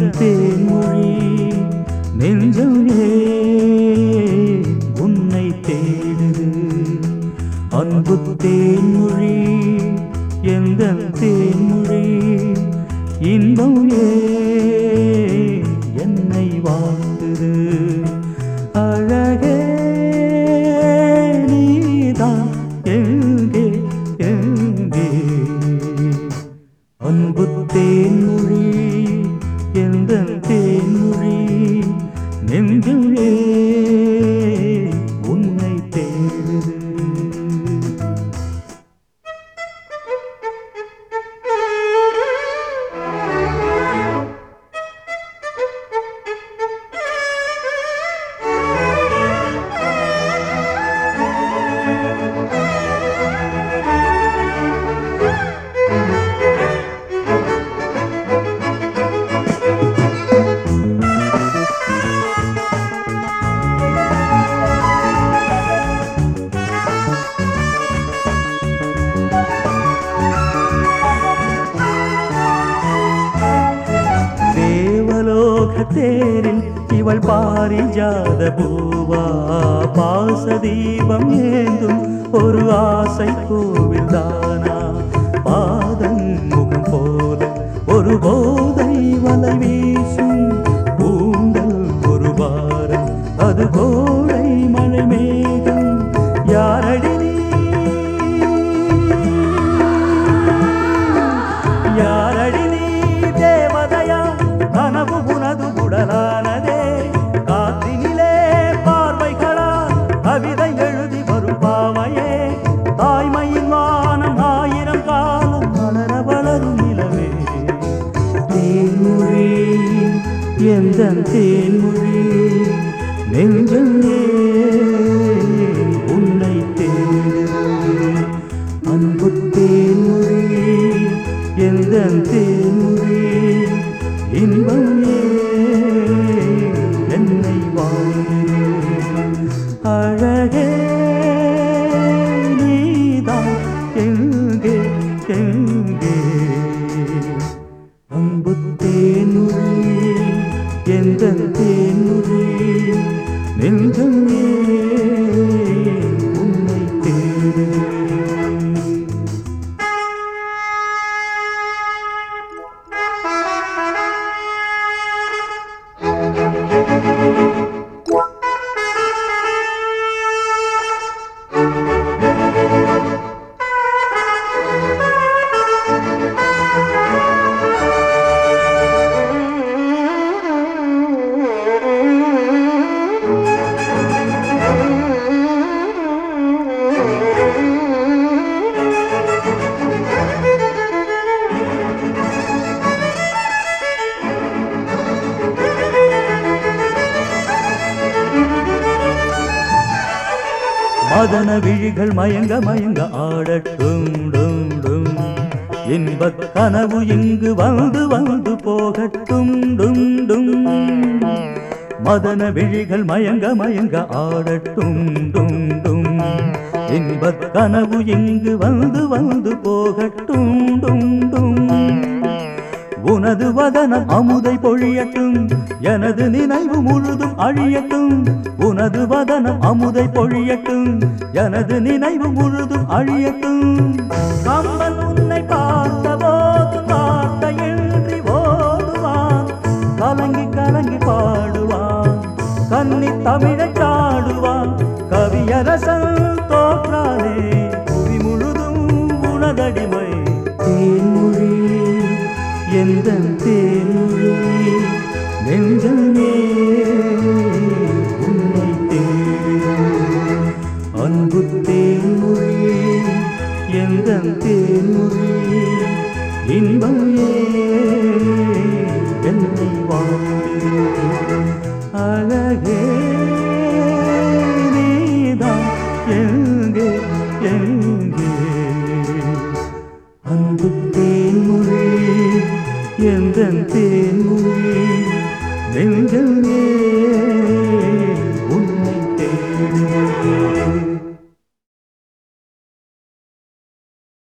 எந்தன் தேன்மொழி நெஞ்சம் ஏன் உன்னை தேடுது அன்பு தேன்மொழி எந்தன் தேன்மொழி இன்பம் ஏன் என்னை வாழ்த்துது அழகே நீதான் எங்கே எங்கே அன்பு தேன்மொழி எந்த தேன்மொழி நெஞ்சிலே உன்னை தேடுது தேவலோக தேரில் இவள் பாரிஜாத பூவா பாச தீபம் ஏந்தும் ஒரு ஆசை கோவில் தானா பாதம் முகம் போல ஒரு போதை வலை வீசும் பூண்டல் ஒரு வாரம் அது கோடை மழை மேகம் யாரடி நீ யாரடி நீ தேவதையா கனவு உனது உடலானதே காத்தினிலே பார்வைகளா கவிதை எழுதி வரும் பாவையே தாய்மையின் வானம் ஆயிரம் காலம் வளர வளரும் நிலவே தேன்மொழி எந்த தேன்மொழி நெஞ்சம் ஏன் உன்னை தேடுது அன்பு தேன்மொழி எந்த தேன்மொழி இன்பம் ஏன் என்னை வாழ்கிறது அழகே நீதான் எங்கே எங்கே அன்பு தேன்மொழி எந்த தேன்மொழி நெஞ்சம் ஏன் உன்னை தேடுது மதன விழிகள் மயங்க மயங்க ஆடட்டும் டும் டும் இன்பக் கனவு இங்கு வந்து வந்து போகட்டும் டும் டும் மதன விழிகள் மயங்க மயங்க ஆடட்டும் டும் டும் இன்பக் கனவு இங்கு வந்து வந்து போகட்டும் டும் டும் உனது வதனம் அமுதை பொழியட்டும் எனது நினைவு முழுதும் அழியட்டும் உனது வதனம் அமுதை பொழியட்டும் எனது நினைவு முழுதும் அழியட்டும் கம்பன் உன்னை பார்த்த போது வார்த்தையின்றி ஓடுவான் கலங்கி கலங்கி பாடுவான் கன்னி தமிழச் சாடுவான் கவியரசன் தோற்றானே புவி முழுதும் உனதடிமை தேன்மொழி எந்த தேன்மொழி நெஞ்சமே உன்னை தேடும் அன்பு தேன்மொழி எந்த தேன்மொழி இன்பம் ஏன் என்னை வாழ்ந்து அழகே நீதான் எங்கே எங்கே அன்பு தேன்மொழி எந்த தேன்மொழி நெஞ்சமே